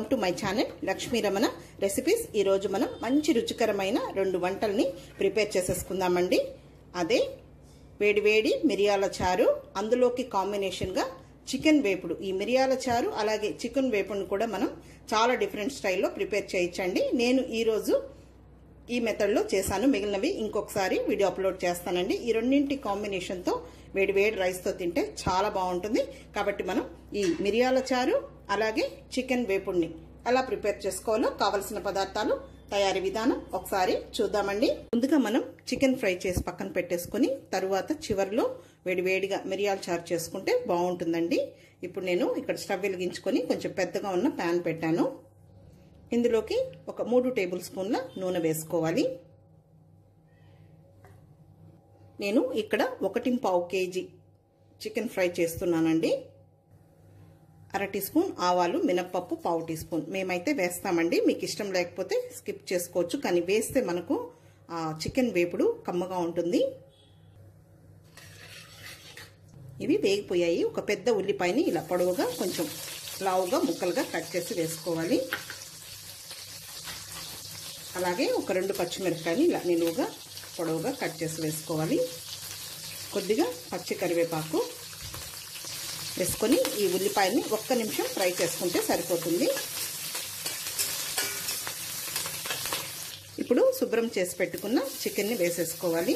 to my channel Lakshmi Ramana recipes ఈరోజు మనం మంచి రుచికరమైన రెండు వంటల్ని ప్రిపేర్ చేసేసుకుందామండి అదే వేడివేడి మిరియాల చారు అందులోకి కాంబినేషన్గా చికెన్ వేపుడు ఈ మిరియాల చారు అలాగే చికెన్ వేపుడుని కూడా మనం చాలా డిఫరెంట్ స్టైల్లో ప్రిపేర్ చేయొచ్చండి నేను ఈరోజు ఈ మెథడ్లో చేశాను మిగిలినవి ఇంకొకసారి వీడియో అప్లోడ్ చేస్తానండి ఈ రెండింటి కాంబినేషన్తో వేడి వేడి రైస్తో తింటే చాలా బాగుంటుంది కాబట్టి మనం ఈ మిరియాల చారు అలాగే చికెన్ వేపుడిని ఎలా ప్రిపేర్ చేసుకోవాలో కావలసిన పదార్థాలు తయారీ విధానం ఒకసారి చూద్దామండి ముందుగా మనం చికెన్ ఫ్రై చేసి పక్కన పెట్టేసుకుని తరువాత చివరిలో వేడివేడిగా మిరియాల చారు చేసుకుంటే బాగుంటుందండి ఇప్పుడు నేను ఇక్కడ స్టవ్ వెలిగించుకొని కొంచెం పెద్దగా ఉన్న ప్యాన్ పెట్టాను ఇందులోకి ఒక మూడు టేబుల్ స్పూన్ల నూనె వేసుకోవాలి నేను ఇక్కడ ఒకటి పావు కేజీ చికెన్ ఫ్రై చేస్తున్నానండి అర టీ స్పూన్ ఆవాలు మినప్పప్పు పావు టీ స్పూన్ మేమైతే వేస్తామండి మీకు ఇష్టం లేకపోతే స్కిప్ చేసుకోవచ్చు కానీ వేస్తే మనకు చికెన్ వేపుడు కమ్మగా ఉంటుంది ఇవి వేగిపోయాయి ఒక పెద్ద ఉల్లిపాయని ఇలా పొడవుగా కొంచెం లావుగా ముక్కలుగా కట్ చేసి వేసుకోవాలి అలాగే ఒక రెండు పచ్చిమిరపకాయలు ఇలా నిలువుగా పొడవుగా కట్ చేసి వేసుకోవాలి కొద్దిగా పచ్చి కరివేపాకు వేసుకొని ఈ ఉల్లిపాయని ఒక్క నిమిషం ఫ్రై చేసుకుంటే సరిపోతుంది ఇప్పుడు శుభ్రం చేసి పెట్టుకున్న చికెన్ని వేసేసుకోవాలి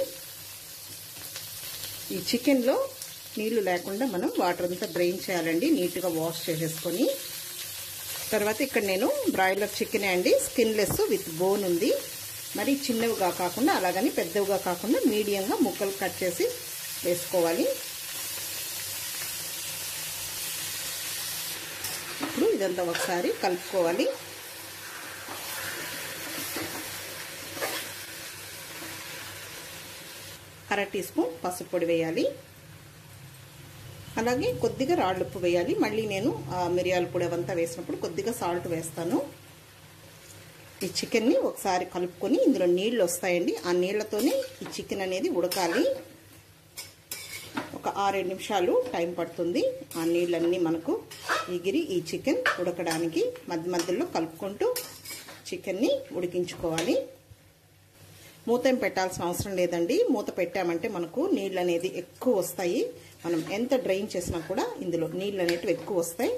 ఈ చికెన్లో నీళ్లు లేకుండా మనం వాటర్ అంతా డ్రైన్ చేయాలండి నీట్గా వాష్ చేసేసుకొని తర్వాత ఇక్కడ నేను బ్రాయిలర్ చికెన్ అండి స్కిన్లెస్ విత్ బోన్ ఉంది మరి చిన్నవిగా కాకుండా అలాగని పెద్దవిగా కాకుండా మీడియంగా ముక్కలు కట్ చేసి వేసుకోవాలి ఇప్పుడు ఇదంతా ఒకసారి కలుపుకోవాలి అర టీ స్పూన్ పసుపు పొడి వేయాలి అలాగే కొద్దిగా రాళ్ళుప్పు వేయాలి మళ్ళీ నేను మిరియాల పొడి అవంతా వేసినప్పుడు కొద్దిగా సాల్ట్ వేస్తాను ఈ చికెన్ని ఒకసారి కలుపుకొని ఇందులో నీళ్ళు వస్తాయండి ఆ నీళ్లతోనే ఈ చికెన్ అనేది ఉడకాలి ఒక ఆరేడు నిమిషాలు టైం పడుతుంది ఆ నీళ్ళన్నీ మనకు ఎగిరి ఈ చికెన్ ఉడకడానికి మధ్య మధ్యలో కలుపుకుంటూ చికెన్ని ఉడికించుకోవాలి మూత ఏం పెట్టాల్సిన అవసరం లేదండి మూత పెట్టామంటే మనకు నీళ్ళు అనేది ఎక్కువ వస్తాయి మనం ఎంత డ్రైన్ చేసినా కూడా ఇందులో నీళ్ళు అనేటివి ఎక్కువ వస్తాయి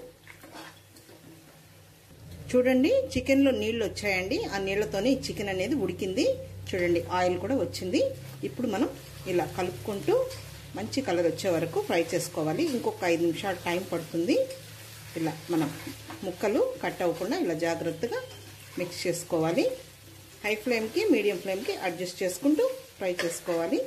చూడండి చికెన్లో నీళ్ళు వచ్చాయండి ఆ నీళ్లతోనే ఈ చికెన్ అనేది ఉడికింది చూడండి ఆయిల్ కూడా వచ్చింది ఇప్పుడు మనం ఇలా కలుపుకుంటూ మంచి కలర్ వచ్చే వరకు ఫ్రై చేసుకోవాలి ఇంకొక ఐదు నిమిషాలు టైం పడుతుంది ఇలా మనం ముక్కలు కట్ అవ్వకుండా ఇలా జాగ్రత్తగా మిక్స్ చేసుకోవాలి హై ఫ్లేమ్కి మీడియం ఫ్లేమ్కి అడ్జస్ట్ చేసుకుంటూ ఫ్రై చేసుకోవాలి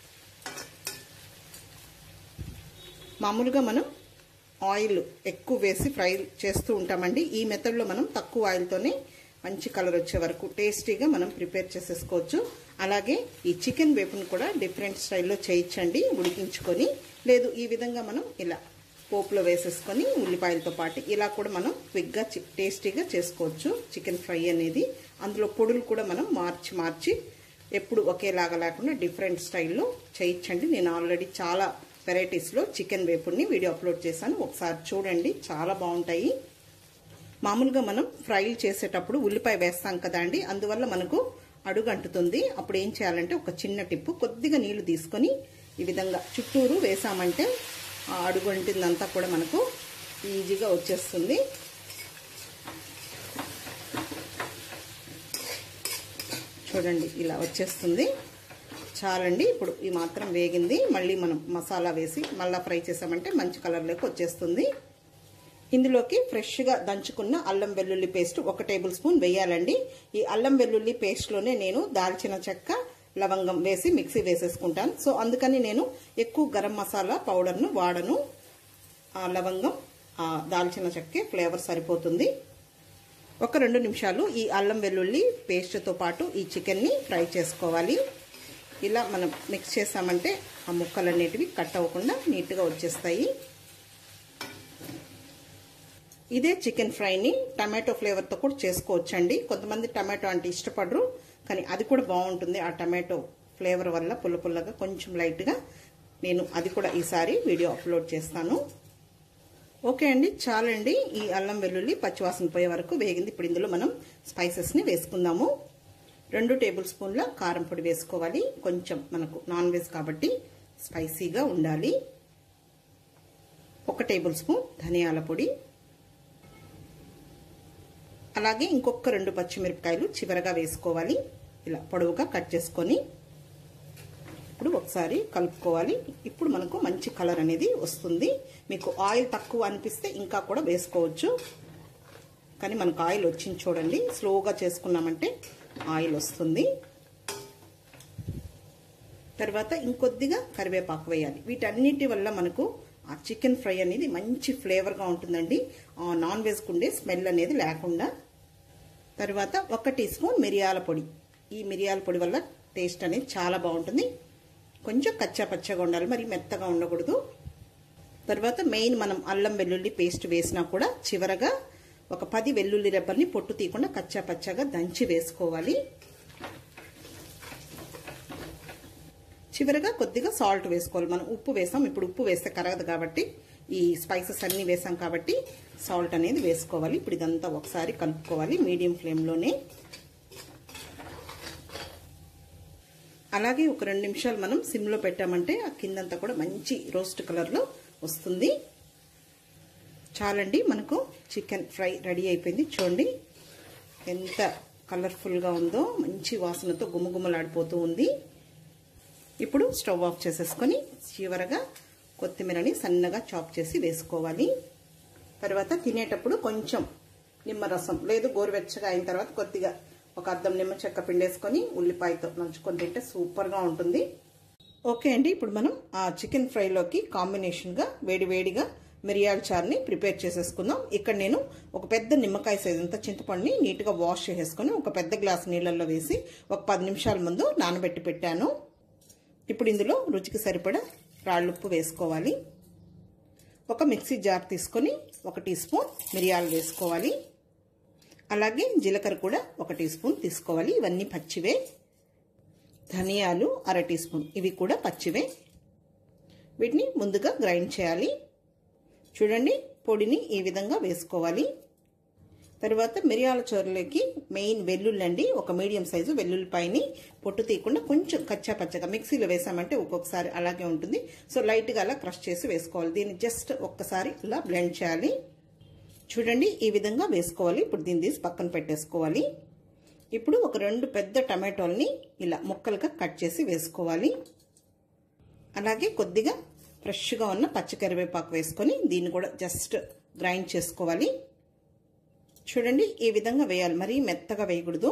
మామూలుగా మనం ఆయిల్ ఎక్కువ వేసి ఫ్రై చేస్తూ ఉంటామండి ఈ మెథడ్లో మనం తక్కువ ఆయిల్తోనే మంచి కలర్ వచ్చే వరకు టేస్టీగా మనం ప్రిపేర్ చేసేసుకోవచ్చు అలాగే ఈ చికెన్ వేపును కూడా డిఫరెంట్ స్టైల్లో చేయించండి ఉడికించుకొని లేదు ఈ విధంగా మనం ఇలా పోపులో వేసేసుకొని ఉల్లిపాయలతో పాటు ఇలా కూడా మనం క్విక్గా టేస్టీగా చేసుకోవచ్చు చికెన్ ఫ్రై అనేది అందులో పొడులు కూడా మనం మార్చి మార్చి ఎప్పుడు ఒకేలాగా లేకుండా డిఫరెంట్ స్టైల్లో చేయించండి నేను ఆల్రెడీ చాలా వెరైటీస్లో చికెన్ వేపుడిని వీడియో అప్లోడ్ చేశాను ఒకసారి చూడండి చాలా బాగుంటాయి మామూలుగా మనం ఫ్రైలు చేసేటప్పుడు ఉల్లిపాయ వేస్తాం కదా అండి అందువల్ల మనకు అడుగు అంటుతుంది అప్పుడు ఏం చేయాలంటే ఒక చిన్న టిప్పు కొద్దిగా నీళ్లు తీసుకొని ఈ విధంగా చుట్టూరు వేసామంటే ఆ అడుగు అంటిందంతా కూడా మనకు ఈజీగా వచ్చేస్తుంది చూడండి ఇలా వచ్చేస్తుంది చాలండి ఇప్పుడు ఈ మాత్రం వేగింది మళ్ళీ మనం మసాలా వేసి మళ్ళీ ఫ్రై చేసామంటే మంచి కలర్లోకి వచ్చేస్తుంది ఇందులోకి ఫ్రెష్గా దంచుకున్న అల్లం వెల్లుల్లి పేస్ట్ ఒక టేబుల్ స్పూన్ వేయాలండి ఈ అల్లం వెల్లుల్లి పేస్ట్లోనే నేను దాల్చిన చెక్క లవంగం వేసి మిక్సీ వేసేసుకుంటాను సో అందుకని నేను ఎక్కువ గరం మసాలా పౌడర్ను వాడను ఆ లవంగం ఆ దాల్చిన చెక్కే ఫ్లేవర్ సరిపోతుంది ఒక రెండు నిమిషాలు ఈ అల్లం వెల్లుల్లి పేస్ట్తో పాటు ఈ చికెన్ని ఫ్రై చేసుకోవాలి ఇలా మనం మిక్స్ చేసామంటే ఆ ముక్కలు అనేటివి కట్ అవ్వకుండా నీట్గా వచ్చేస్తాయి ఇదే చికెన్ ఫ్రైని టమాటో ఫ్లేవర్తో కూడా చేసుకోవచ్చండి కొంతమంది టమాటో అంటే ఇష్టపడరు కానీ అది కూడా బాగుంటుంది ఆ టమాటో ఫ్లేవర్ వల్ల పుల్ల పుల్లగా కొంచెం లైట్గా నేను అది కూడా ఈసారి వీడియో అప్లోడ్ చేస్తాను ఓకే అండి చాలండి ఈ అల్లం వెల్లుల్లి పచ్చివాసన పోయే వరకు వేగింది ఇప్పుడు ఇందులో మనం స్పైసెస్ని వేసుకుందాము రెండు టేబుల్ స్పూన్ల కారం పొడి వేసుకోవాలి కొంచెం మనకు నాన్ వెజ్ కాబట్టి స్పైసీగా ఉండాలి ఒక టేబుల్ స్పూన్ ధనియాల పొడి అలాగే ఇంకొక రెండు పచ్చిమిరపకాయలు చివరగా వేసుకోవాలి ఇలా పొడవుగా కట్ చేసుకొని ఇప్పుడు ఒకసారి కలుపుకోవాలి ఇప్పుడు మనకు మంచి కలర్ అనేది వస్తుంది మీకు ఆయిల్ తక్కువ అనిపిస్తే ఇంకా కూడా వేసుకోవచ్చు కానీ మనకు ఆయిల్ వచ్చింది చూడండి స్లోగా చేసుకున్నామంటే ఆయిల్ వస్తుంది తర్వాత ఇంకొద్దిగా కరివేపాకు వేయాలి వీటన్నిటి వల్ల మనకు ఆ చికెన్ ఫ్రై అనేది మంచి ఫ్లేవర్గా ఉంటుందండి నాన్ వెజ్కి ఉండే స్మెల్ అనేది లేకుండా తర్వాత ఒక టీ స్పూన్ మిరియాల పొడి ఈ మిరియాల పొడి వల్ల టేస్ట్ అనేది చాలా బాగుంటుంది కొంచెం కచ్చా పచ్చగా ఉండాలి మరి మెత్తగా ఉండకూడదు తర్వాత మెయిన్ మనం అల్లం వెల్లుల్లి పేస్ట్ వేసినా కూడా చివరగా ఒక పది వెల్లుల్లి రెబ్బల్ని పొట్టు తీయకుండా కచ్చా పచ్చగా దంచి వేసుకోవాలి చివరగా కొద్దిగా సాల్ట్ వేసుకోవాలి మనం ఉప్పు వేసాం ఇప్పుడు ఉప్పు వేస్తే కరగదు కాబట్టి ఈ స్పైసెస్ అన్నీ వేసాం కాబట్టి సాల్ట్ అనేది వేసుకోవాలి ఇప్పుడు ఇదంతా ఒకసారి కలుపుకోవాలి మీడియం ఫ్లేమ్లోనే అలాగే ఒక రెండు నిమిషాలు మనం సిమ్లో పెట్టామంటే ఆ కిందంతా కూడా మంచి రోస్ట్ కలర్లో వస్తుంది చాలండి మనకు చికెన్ ఫ్రై రెడీ అయిపోయింది చూడండి ఎంత కలర్ఫుల్గా ఉందో మంచి వాసనతో గుమగుమలాడిపోతూ ఉంది ఇప్పుడు స్టవ్ ఆఫ్ చేసేసుకొని చివరగా కొత్తిమీరని సన్నగా చాప్ చేసి వేసుకోవాలి తర్వాత తినేటప్పుడు కొంచెం నిమ్మరసం లేదు గోరువెచ్చగా అయిన తర్వాత కొద్దిగా ఒక అద్దం నిమ్మ చెక్క పిండేసుకొని ఉల్లిపాయతో నంచుకొని తింటే సూపర్గా ఉంటుంది ఓకే అండి ఇప్పుడు మనం ఆ చికెన్ ఫ్రైలోకి కాంబినేషన్గా వేడి వేడిగా మిరియాల చారుని ప్రిపేర్ చేసేసుకుందాం ఇక్కడ నేను ఒక పెద్ద నిమ్మకాయ సైజ్ అంతా చింతపండుని నీట్గా వాష్ చేసేసుకొని ఒక పెద్ద గ్లాస్ నీళ్ళల్లో వేసి ఒక పది నిమిషాల ముందు నానబెట్టి పెట్టాను ఇప్పుడు ఇందులో రుచికి సరిపడా రాళ్ళుప్పు వేసుకోవాలి ఒక మిక్సీ జార్ తీసుకొని ఒక టీ స్పూన్ మిరియాలు వేసుకోవాలి అలాగే జీలకర్ర కూడా ఒక టీ స్పూన్ తీసుకోవాలి ఇవన్నీ పచ్చివే ధనియాలు అర టీ స్పూన్ ఇవి కూడా పచ్చివే వీటిని ముందుగా గ్రైండ్ చేయాలి చూడండి పొడిని ఈ విధంగా వేసుకోవాలి తర్వాత మిరియాల చోరలోకి మెయిన్ వెల్లుల్లి ఒక మీడియం సైజు వెల్లుల్లిపాయని పొట్టు తీయకుండా కొంచెం కచ్చా పచ్చగా మిక్సీలో వేసామంటే ఒక్కొక్కసారి అలాగే ఉంటుంది సో లైట్గా అలా క్రష్ చేసి వేసుకోవాలి దీన్ని జస్ట్ ఒక్కసారి ఇలా బ్లెండ్ చేయాలి చూడండి ఈ విధంగా వేసుకోవాలి ఇప్పుడు దీన్ని తీసి పక్కన పెట్టేసుకోవాలి ఇప్పుడు ఒక రెండు పెద్ద టమాటోల్ని ఇలా ముక్కలుగా కట్ చేసి వేసుకోవాలి అలాగే కొద్దిగా ఫ్రెష్గా ఉన్న పచ్చికరివేపాకు వేసుకొని దీన్ని కూడా జస్ట్ గ్రైండ్ చేసుకోవాలి చూడండి ఈ విధంగా వేయాలి మరీ మెత్తగా వేయకూడదు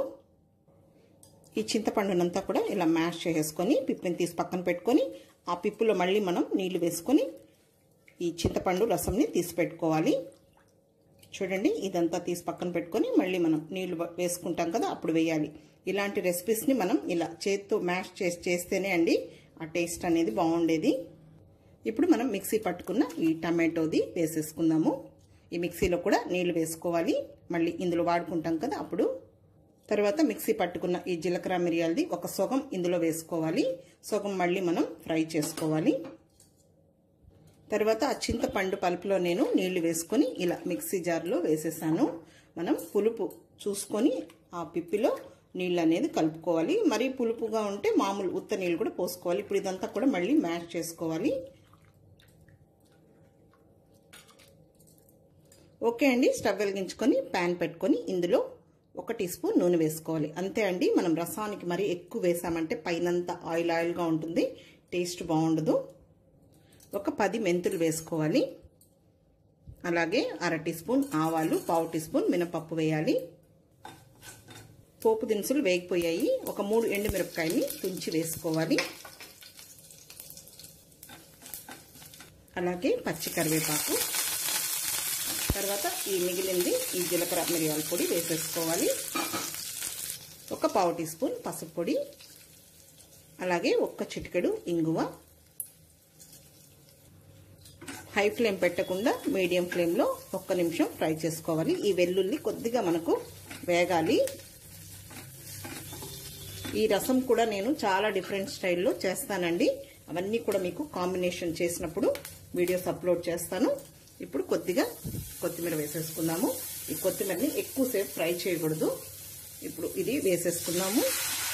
ఈ చింతపండునంతా కూడా ఇలా మ్యాష్ చేసేసుకొని పిప్పిని తీసి పక్కన పెట్టుకొని ఆ పిప్పులో మళ్ళీ మనం నీళ్లు వేసుకొని ఈ చింతపండు రసంని తీసి పెట్టుకోవాలి చూడండి ఇదంతా తీసి పక్కన పెట్టుకొని మళ్ళీ మనం నీళ్లు వేసుకుంటాం కదా అప్పుడు వేయాలి ఇలాంటి రెసిపీస్ని మనం ఇలా చేత్తో మ్యాష్ చేసి చేస్తేనే అండి ఆ టేస్ట్ అనేది బాగుండేది ఇప్పుడు మనం మిక్సీ పట్టుకున్న ఈ టమాటోది వేసేసుకుందాము ఈ మిక్సీలో కూడా నీళ్లు వేసుకోవాలి మళ్ళీ ఇందులో వాడుకుంటాం కదా అప్పుడు తర్వాత మిక్సీ పట్టుకున్న ఈ జీలకర్ర మిరియాలది ఒక సొగం ఇందులో వేసుకోవాలి సొగం మళ్ళీ మనం ఫ్రై చేసుకోవాలి తర్వాత ఆ చింతపండు పలుపులో నేను నీళ్లు వేసుకొని ఇలా మిక్సీ జార్లో వేసేసాను మనం పులుపు చూసుకొని ఆ పిప్పిలో నీళ్ళు అనేది కలుపుకోవాలి మరీ పులుపుగా ఉంటే మామూలు ఉత్త నీళ్ళు కూడా పోసుకోవాలి ఇప్పుడు ఇదంతా కూడా మళ్ళీ మ్యాష్ చేసుకోవాలి ఓకే అండి స్టవ్ వెలిగించుకొని ప్యాన్ పెట్టుకొని ఇందులో ఒక టీ స్పూన్ నూనె వేసుకోవాలి అంతే అండి మనం రసానికి మరీ ఎక్కువ వేసామంటే పైనంతా ఆయిల్ ఆయిల్గా ఉంటుంది టేస్ట్ బాగుండదు ఒక పది మెంతులు వేసుకోవాలి అలాగే అర టీ స్పూన్ ఆవాలు పావు టీ స్పూన్ మినపప్పు వేయాలి పోపు దినుసులు వేగిపోయాయి ఒక మూడు ఎండుమిరపకాయని తుంచి వేసుకోవాలి అలాగే పచ్చి కరివేపాకు తర్వాత ఈ మిగిలింది ఈ జీలకర్ర మిరియాల పొడి వేసేసుకోవాలి ఒక పావు టీ స్పూన్ పసుపు పొడి అలాగే ఒక్క చిటికెడు ఇంగువ హై ఫ్లేమ్ పెట్టకుండా మీడియం ఫ్లేమ్లో ఒక్క నిమిషం ఫ్రై చేసుకోవాలి ఈ వెల్లుల్లి కొద్దిగా మనకు వేగాలి ఈ రసం కూడా నేను చాలా డిఫరెంట్ స్టైల్లో చేస్తానండి అవన్నీ కూడా మీకు కాంబినేషన్ చేసినప్పుడు వీడియోస్ అప్లోడ్ చేస్తాను ఇప్పుడు కొద్దిగా కొత్తిమీర వేసేసుకుందాము ఈ కొత్తిమీరని ఎక్కువసేపు ఫ్రై చేయకూడదు ఇప్పుడు ఇది వేసేసుకుందాము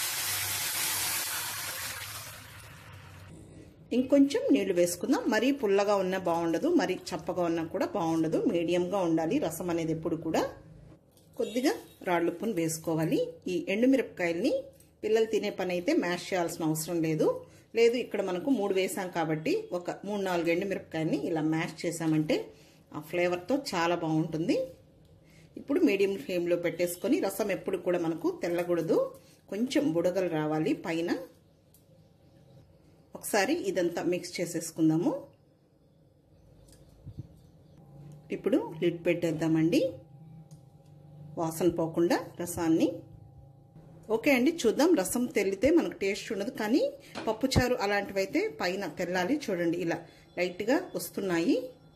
ఇంకొంచెం నీళ్లు వేసుకుందాం మరీ పుల్లగా ఉన్నా బాగుండదు మరీ చప్పగా ఉన్నా కూడా బాగుండదు మీడియంగా ఉండాలి రసం అనేది ఎప్పుడు కూడా కొద్దిగా రాళ్ళుప్పును వేసుకోవాలి ఈ ఎండుమిరపకాయల్ని పిల్లలు తినే పని అయితే మ్యాష్ చేయాల్సిన అవసరం లేదు లేదు ఇక్కడ మనకు మూడు వేసాం కాబట్టి ఒక మూడు నాలుగు ఎండుమిరపకాయల్ని ఇలా మ్యాష్ చేసామంటే ఆ ఫ్లేవర్తో చాలా బాగుంటుంది ఇప్పుడు మీడియం ఫ్లేమ్లో పెట్టేసుకొని రసం ఎప్పుడు కూడా మనకు తెల్లకూడదు కొంచెం బుడగలు రావాలి పైన ఒకసారి ఇదంతా మిక్స్ చేసేసుకుందాము ఇప్పుడు లిడ్ పెట్టేద్దామండి వాసన పోకుండా రసాన్ని ఓకే అండి చూద్దాం రసం తెల్లితే మనకు టేస్ట్ ఉండదు కానీ పప్పుచారు అలాంటివైతే పైన తెల్లాలి చూడండి ఇలా లైట్గా వస్తున్నాయి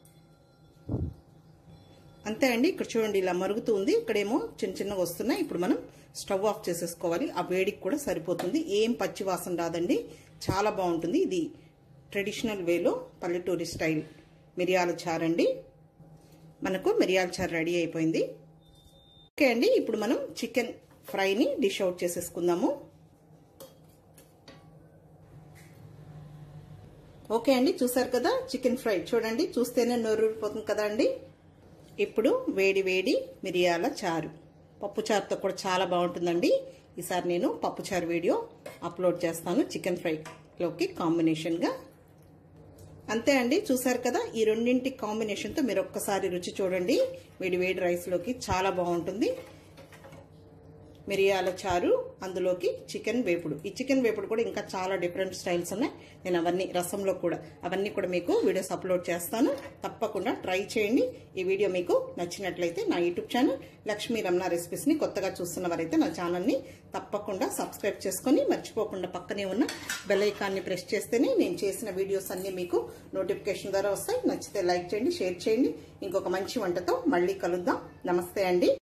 అంతే అండి ఇక్కడ చూడండి ఇలా మరుగుతూ ఉంది ఇక్కడేమో చిన్న చిన్నగా వస్తున్నాయి ఇప్పుడు మనం స్టవ్ ఆఫ్ చేసేసుకోవాలి ఆ వేడికి కూడా సరిపోతుంది ఏం పచ్చి వాసన రాదండి చాలా బాగుంటుంది ఇది ట్రెడిషనల్ వేలో పల్లెటూరి స్టైల్ మిరియాల చారు అండి మనకు మిరియాల చారు రెడీ అయిపోయింది ఓకే అండి ఇప్పుడు మనం చికెన్ ఫ్రైని డిష్ అవుట్ చేసేసుకుందాము ఓకే అండి చూసారు కదా చికెన్ ఫ్రై చూడండి చూస్తేనే నోరూరిపోతుంది కదా అండి ఇప్పుడు వేడి వేడి మిరియాల చారు పప్పు చారుతో కూడా చాలా బాగుంటుందండి ఈసారి నేను పప్పుచారు వీడియో అప్లోడ్ చేస్తాను చికెన్ ఫ్రైలోకి కాంబినేషన్గా అంతే అండి చూసారు కదా ఈ రెండింటి కాంబినేషన్తో మీరు ఒక్కసారి రుచి చూడండి వేడి వేడి రైస్లోకి చాలా బాగుంటుంది మిరియాల చారు అందులోకి చికెన్ వేపుడు ఈ చికెన్ వేపుడు కూడా ఇంకా చాలా డిఫరెంట్ స్టైల్స్ ఉన్నాయి నేను అవన్నీ రసంలో కూడా అవన్నీ కూడా మీకు వీడియోస్ అప్లోడ్ చేస్తాను తప్పకుండా ట్రై చేయండి ఈ వీడియో మీకు నచ్చినట్లయితే నా యూట్యూబ్ ఛానల్ లక్ష్మీ రమణ రెసిపీస్ని కొత్తగా చూస్తున్న వారైతే నా ఛానల్ని తప్పకుండా సబ్స్క్రైబ్ చేసుకొని మర్చిపోకుండా పక్కనే ఉన్న బెల్ ఐకాన్ని ప్రెస్ చేస్తేనే నేను చేసిన వీడియోస్ అన్నీ మీకు నోటిఫికేషన్ ద్వారా వస్తాయి నచ్చితే లైక్ చేయండి షేర్ చేయండి ఇంకొక మంచి వంటతో మళ్ళీ కలుద్దాం నమస్తే అండి